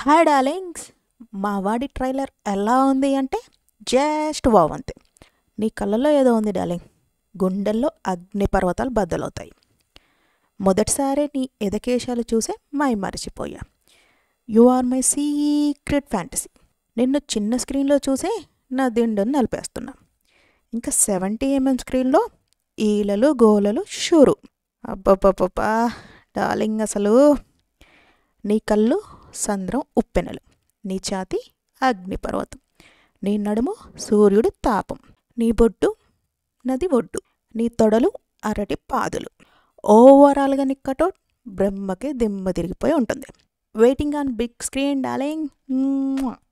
hi darlings మా వాడి trailer ఎలా ఉంది అంటే జస్ట్ వావ్ అంతే నీ కళ్ళలో ఏదో ఉంది డార్లింగ్ గుండెల్లో అగ్నిపర్వతాలు బద్దలవుతాయి మొదటిసారి నీ ఎదకేశాలు చూసే మై మరిచిపోయా you are my secret fantasy నిన్ను చిన్న స్క్రీన్లో చూసే నా దిండును నలిపేస్తున్నా ఇంకా సెవెంటీ ఎంఎం స్క్రీన్లో ఈలలు గోలలు షూరు అబ్బబ్బబ్బబ్బా డార్లింగ్ అసలు నీ కళ్ళు సంద్రం ఉప్పెనలు నీ ఛాతి అగ్నిపర్వతం నీ నడుము సూర్యుడు తాపం నీ బొడ్డు నది ఒడ్డు నీ తొడలు అరటి పాదులు ఓవరాల్గా నీ కటౌట్ బ్రహ్మకి దిమ్మ తిరిగిపోయి ఉంటుంది waiting on big screen darling